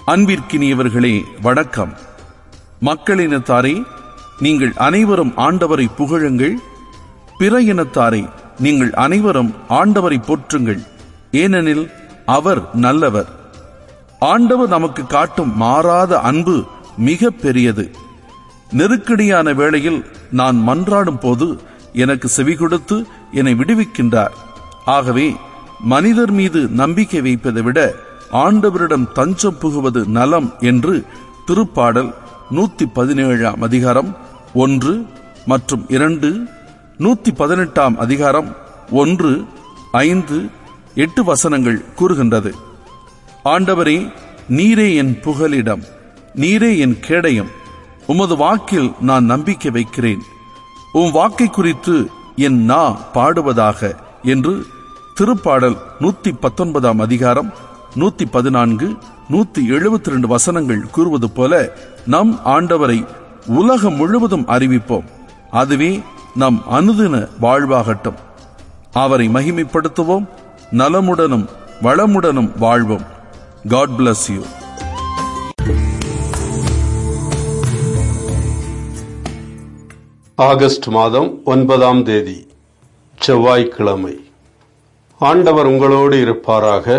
அன்பிற்கினியவர்களே வணக்கம் மக்களினத்தாரே நீங்கள் அனைவரும் ஆண்டவரை புகழுங்கள் பிற இனத்தாரே நீங்கள் அனைவரும் ஆண்டவரை போற்றுங்கள் ஏனெனில் அவர் நல்லவர் ஆண்டவர் நமக்கு காட்டும் மாறாத அன்பு மிக பெரியது நெருக்கடியான வேளையில் நான் மன்றாடும் போது எனக்கு செவி கொடுத்து என்னை விடுவிக்கின்றார் ஆகவே மனிதர் மீது நம்பிக்கை வைப்பதை விட ஆண்டவரிடம் தஞ்சம் புகுவது நலம் என்று திருப்பாடல் நூத்தி பதினேழாம் அதிகாரம் ஒன்று மற்றும் இரண்டு நூத்தி பதினெட்டாம் அதிகாரம் ஒன்று ஐந்து எட்டு வசனங்கள் கூறுகின்றது ஆண்டவரே நீரே என் புகலிடம் நீரே என் கேடயம் உமது வாக்கில் நான் நம்பிக்கை வைக்கிறேன் உம் வாக்கை குறித்து என் நா பாடுவதாக என்று திருப்பாடல் நூத்தி பத்தொன்பதாம் அதிகாரம் நூத்தி பதினான்கு நூத்தி எழுபத்தி ரெண்டு வசனங்கள் கூறுவது போல நம் ஆண்டவரை உலகம் முழுவதும் அறிவிப்போம் அதுவே நம் அனுதின வாழ்வாகட்டும் அவரை மகிமைப்படுத்துவோம் நலமுடனும் வளமுடனும் வாழ்வோம் காட் bless யூ ஆகஸ்ட் மாதம் ஒன்பதாம் தேதி செவ்வாய்க்கிழமை ஆண்டவர் உங்களோடு இருப்பாராக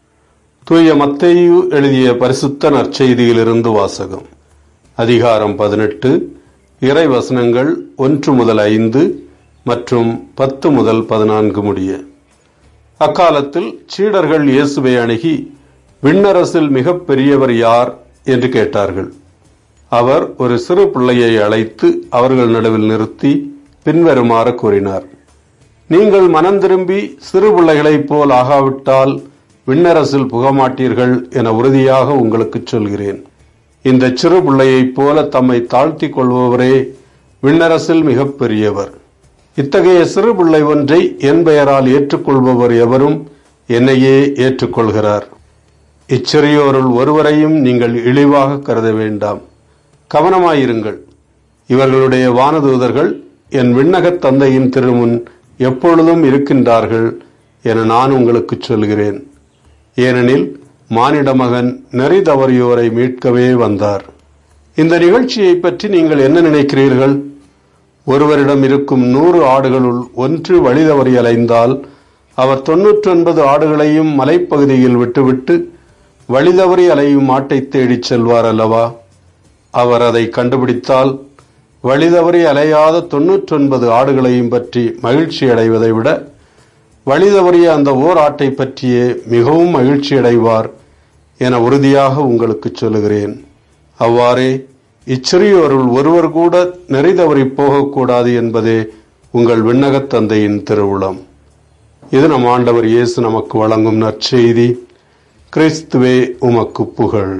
தூய மத்தேயு எழுதிய பரிசுத்த நற்செய்தியிலிருந்து வாசகம் அதிகாரம் பதினெட்டு இறை வசனங்கள் ஒன்று முதல் ஐந்து மற்றும் பத்து முதல் பதினான்கு முடிய அக்காலத்தில் சீடர்கள் இயேசுவை அணுகி விண்ணரசில் மிகப் பெரியவர் யார் என்று கேட்டார்கள் அவர் ஒரு சிறு பிள்ளையை அழைத்து அவர்கள் நடுவில் நிறுத்தி பின்வருமாறு கூறினார் நீங்கள் மனம் திரும்பி சிறு பிள்ளைகளைப் போல் ஆகாவிட்டால் விண்ணரசில் புகமாட்டீர்கள் என உறுதியாக உங்களுக்கு சொல்கிறேன் இந்த சிறு பிள்ளையைப் போல தம்மை தாழ்த்திக் கொள்பவரே விண்ணரசில் மிகப் பெரியவர் இத்தகைய சிறு பிள்ளை ஒன்றை என் பெயரால் ஏற்றுக்கொள்பவர் எவரும் என்னையே ஏற்றுக்கொள்கிறார் இச்சிறியோருள் ஒருவரையும் நீங்கள் இழிவாக கருத வேண்டாம் கவனமாயிருங்கள் இவர்களுடைய வானதூதர்கள் என் விண்ணகத் தந்தையின் திருமுன் எப்பொழுதும் இருக்கின்றார்கள் என நான் உங்களுக்கு சொல்கிறேன் ஏனெனில் மானிட மகன் நெறி தவறியோரை மீட்கவே வந்தார் இந்த நிகழ்ச்சியை பற்றி நீங்கள் என்ன நினைக்கிறீர்கள் ஒருவரிடம் இருக்கும் நூறு ஆடுகளுள் ஒன்று வழி தவறி அலைந்தால் அவர் தொன்னூற்றி ஒன்பது ஆடுகளையும் மலைப்பகுதியில் விட்டுவிட்டு வழி தவறி அலையும் ஆட்டை தேடிச் செல்வார் அல்லவா அவர் அதை கண்டுபிடித்தால் வழிதவறி அலையாத தொன்னூற்றொன்பது ஆடுகளையும் பற்றி மகிழ்ச்சி அடைவதை விட வழிதவறிய அந்த ஓர் ஆட்டை பற்றியே மிகவும் மகிழ்ச்சி அடைவார் என உறுதியாக உங்களுக்கு சொல்லுகிறேன் அவ்வாறே இச்சிறியோருள் ஒருவர் கூட நெறிதவறி போகக்கூடாது என்பதே உங்கள் விண்ணகத் தந்தையின் திருவுளம் இது நம் ஆண்டவர் இயேசு நமக்கு வழங்கும் நற்செய்தி கிறிஸ்துவே உமக்கு புகழ்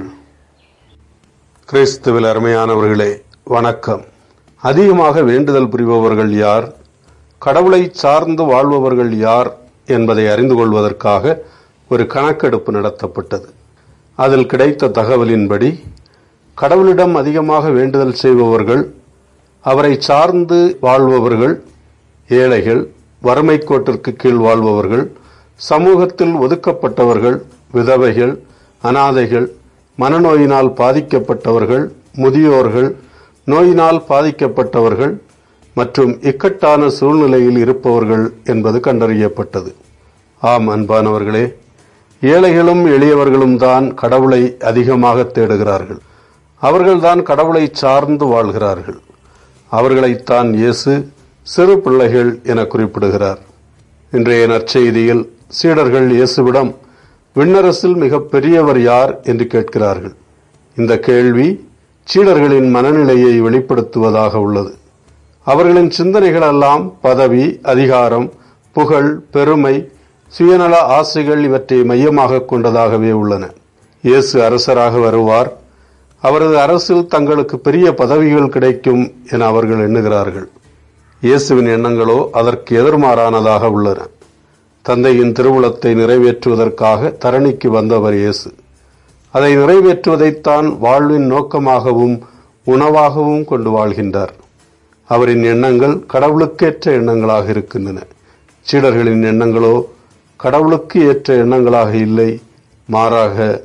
கிறிஸ்துவில் அருமையானவர்களே வணக்கம் அதிகமாக வேண்டுதல் புரிபவர்கள் யார் கடவுளை சார்ந்து வாழ்பவர்கள் யார் என்பதை அறிந்து கொள்வதற்காக ஒரு கணக்கெடுப்பு நடத்தப்பட்டது அதில் கிடைத்த தகவலின்படி கடவுளிடம் அதிகமாக வேண்டுதல் செய்பவர்கள் அவரை சார்ந்து வாழ்பவர்கள் ஏழைகள் வறுமை கோட்டிற்கு கீழ் வாழ்பவர்கள் சமூகத்தில் ஒதுக்கப்பட்டவர்கள் விதவைகள் அனாதைகள் மனநோயினால் பாதிக்கப்பட்டவர்கள் முதியோர்கள் நோயினால் பாதிக்கப்பட்டவர்கள் மற்றும் இக்கட்டான சூழ்நிலையில் இருப்பவர்கள் என்பது கண்டறியப்பட்டது ஆம் அன்பானவர்களே ஏழைகளும் எளியவர்களும் தான் கடவுளை அதிகமாக தேடுகிறார்கள் அவர்கள்தான் கடவுளை சார்ந்து வாழ்கிறார்கள் அவர்களைத்தான் இயேசு சிறு பிள்ளைகள் என குறிப்பிடுகிறார் இன்றைய நற்செய்தியில் சீடர்கள் இயேசுவிடம் விண்ணரசில் மிக பெரியவர் யார் என்று கேட்கிறார்கள் இந்த கேள்வி சீடர்களின் மனநிலையை வெளிப்படுத்துவதாக உள்ளது அவர்களின் சிந்தனைகளெல்லாம் பதவி அதிகாரம் புகழ் பெருமை சுயநல ஆசைகள் இவற்றை மையமாக கொண்டதாகவே உள்ளன இயேசு அரசராக வருவார் அவரது அரசில் தங்களுக்கு பெரிய பதவிகள் கிடைக்கும் என அவர்கள் எண்ணுகிறார்கள் இயேசுவின் எண்ணங்களோ அதற்கு எதிர்மாறானதாக உள்ளன தந்தையின் திருவுளத்தை நிறைவேற்றுவதற்காக தரணிக்கு வந்தவர் இயேசு அதை நிறைவேற்றுவதைத்தான் வாழ்வின் நோக்கமாகவும் உணவாகவும் கொண்டு வாழ்கின்றார் அவரின் எண்ணங்கள் கடவுளுக்கேற்ற எண்ணங்களாக இருக்கின்றன சீடர்களின் எண்ணங்களோ கடவுளுக்கு ஏற்ற எண்ணங்களாக இல்லை மாறாக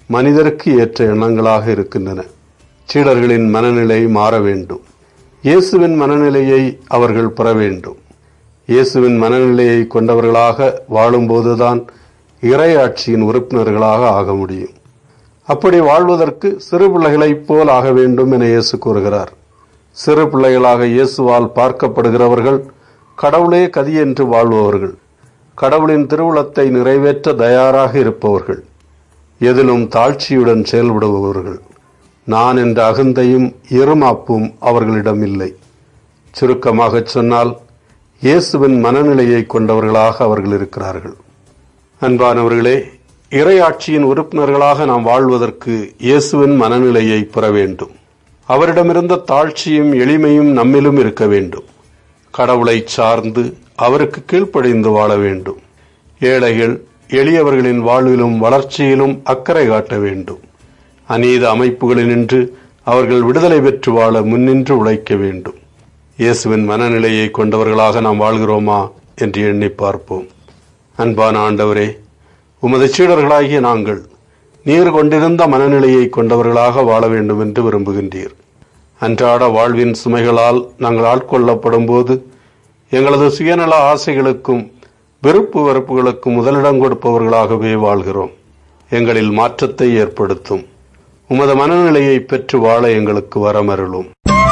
மனிதருக்கு ஏற்ற எண்ணங்களாக இருக்கின்றன சீடர்களின் மனநிலை மாற வேண்டும் இயேசுவின் மனநிலையை அவர்கள் பெற வேண்டும் இயேசுவின் மனநிலையை கொண்டவர்களாக வாழும்போதுதான் இறையாட்சியின் உறுப்பினர்களாக ஆக முடியும் அப்படி வாழ்வதற்கு சிறு பிள்ளைகளைப் போல் ஆக வேண்டும் என இயேசு கூறுகிறார் சிறு பிள்ளைகளாக இயேசுவால் பார்க்கப்படுகிறவர்கள் கடவுளே கதி என்று வாழ்பவர்கள் கடவுளின் திருவுளத்தை நிறைவேற்ற தயாராக இருப்பவர்கள் எதிலும் தாழ்ச்சியுடன் செயல்படுபவர்கள் நான் என்ற அகந்தையும் இருமாப்பும் அவர்களிடம் இல்லை சுருக்கமாகச் சொன்னால் இயேசுவின் மனநிலையை கொண்டவர்களாக அவர்கள் இருக்கிறார்கள் அன்பானவர்களே இறையாட்சியின் உறுப்பினர்களாக நாம் வாழ்வதற்கு இயேசுவின் மனநிலையை பெற வேண்டும் அவரிடமிருந்த தாழ்ச்சியும் எளிமையும் நம்மிலும் இருக்க வேண்டும் கடவுளை சார்ந்து அவருக்கு கீழ்ப்படிந்து வாழ வேண்டும் ஏழைகள் எளியவர்களின் வாழ்விலும் வளர்ச்சியிலும் அக்கறை காட்ட வேண்டும் அநீத அமைப்புகளினின்று அவர்கள் விடுதலை பெற்று வாழ முன்னின்று உழைக்க வேண்டும் இயேசுவின் மனநிலையை கொண்டவர்களாக நாம் வாழ்கிறோமா என்று எண்ணி பார்ப்போம் அன்பான ஆண்டவரே உமது சீடர்களாகிய நாங்கள் நீர் கொண்டிருந்த மனநிலையை கொண்டவர்களாக வாழ வேண்டும் என்று விரும்புகின்றீர் அன்றாட வாழ்வின் சுமைகளால் நாங்கள் ஆட்கொள்ளப்படும் போது எங்களது சுயநல ஆசைகளுக்கும் வெறுப்பு வெறுப்புகளுக்கும் முதலிடம் கொடுப்பவர்களாகவே வாழ்கிறோம் எங்களில் மாற்றத்தை ஏற்படுத்தும் உமது மனநிலையை பெற்று வாழ எங்களுக்கு வரமருளும்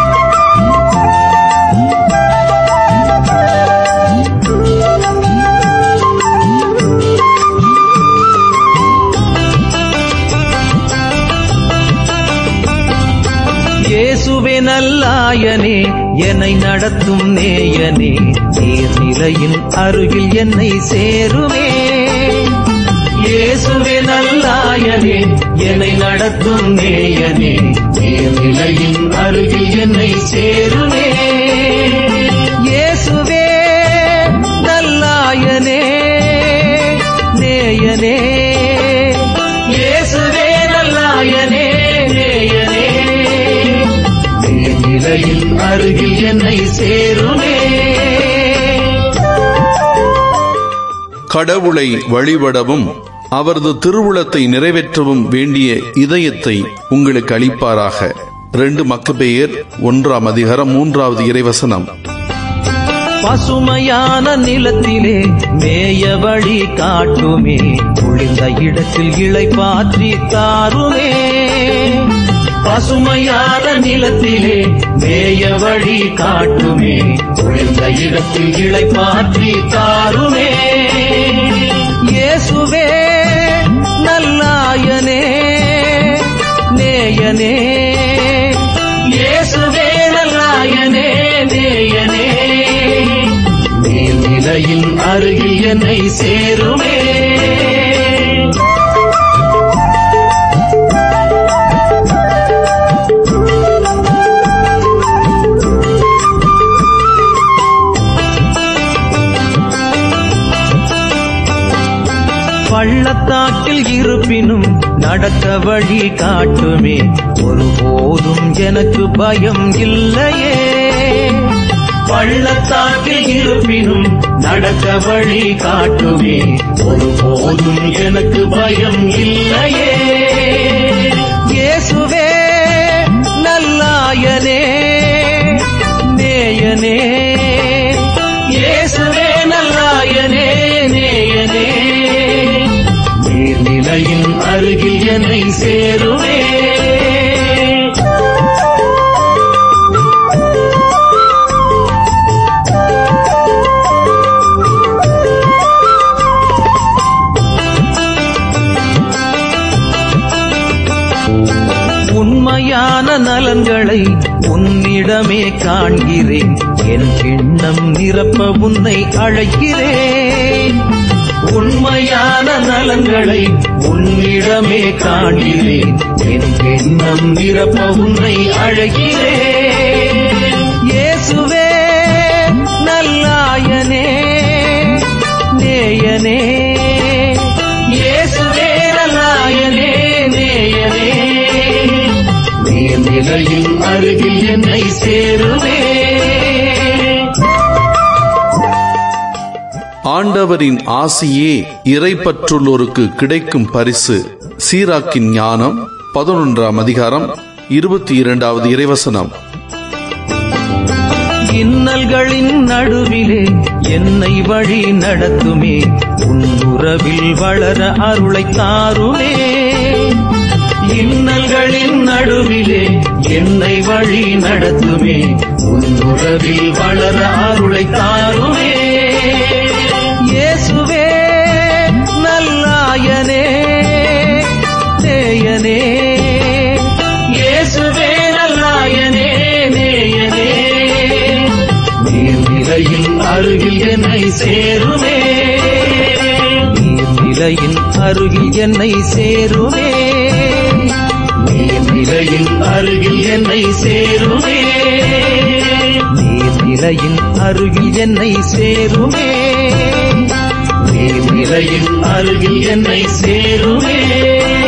இயேசுவே நல்லாயனே என்னை நடத்தும் நேயனே நீர்நிலையின் அருகில் என்னை சேருமே இயேசுவே நல்லாயனே என்னை நடத்தும் நேயனே நீர்நிலையின் அருகில் என்னை சேருமே இயேசுவே நல்லாயனே நேயனே இயேசுவே நல்லாயனே நேயனே நிலையில் அருகில் என்னை சேருமே கடவுளை வழிபடவும் அவரது திருவுளத்தை நிறைவேற்றவும் வேண்டிய இதயத்தை உங்களுக்கு அளிப்பாராக ரெண்டு மக்கபேயர் ஒன்றாம் அதிகாரம் மூன்றாவது இறைவசனம் பசுமையான நிலத்திலே மேய வழி காட்டுமே குளிர்ந்த இடத்தில் இளை பாற்றி தாருமே பசுமையான நிலத்திலே மேய வழி காட்டுமே குளிர்ந்த இடத்தில் இளை பாற்றி தாருமே இயேசுவே நல்லாயனே நேயனே இயேசுவே நல்லாயனே நேயனே நீர்நிலையின் அருகில் என்னை சேருமே பள்ளத்தாக்கில் இருப்பினும் நடக்க வழி காட்டுமே ஒருபோதும் எனக்கு பயம் இல்லையே பள்ளத்தாக்கில் இருப்பினும் நடக்க வழி காட்டுமே ஒருபோதும் எனக்கு பயம் இல்லையே இயேசுவே நல்லாயனே நேயனே இயேசுவே நல்லாயனே நேயனே நீர்நிலையின் அருகில் என்னை சேருவே உண்மையான நலன்களை உன்னிடமே காண்கிறேன் என் எண்ணம் நிரப்ப உன்னை அழைக்கிறேன் உண்மையான நலன்களை உன்னிடமே காண்கிறேன் என் எண்ணம் நிரப்ப உன்னை அழைக்கிறேன் இயேசுவே நல்லாயனே நேயனே இயேசுவே நல்லாயனே நேயனே நீர்நிலையின் அருகில் என்னை சேருவே ஆண்டவரின் ஆசியே இறைப்பற்றுள்ளோருக்கு கிடைக்கும் பரிசு சீராக்கின் ஞானம் பதினொன்றாம் அதிகாரம் இருபத்தி இரண்டாவது இறைவசனம் இன்னல்களின் நடுவிலே என்னை வழி நடத்துமே உன்னுறவில் வளர அருளை தாருமே இன்னல்களின் நடுவிலே என்னை வழி நடத்துமே உன்னுறவில் வளர அருளை தாருமே இயேசுவே நல்லாயனே நேயனே இயேசுவே நல்லாயனே நேயனே நீர்நிலையின் அருகில் என்னை சேருமே நீர்நிலையின் அருகில் என்னை சேருமே நீர்நிலையின் அருகில் என்னை சேருமே நீர்நிலையின் அருகில் என்னை சேருமே நீர்நிலையின் அருகில் என்னை சேருமே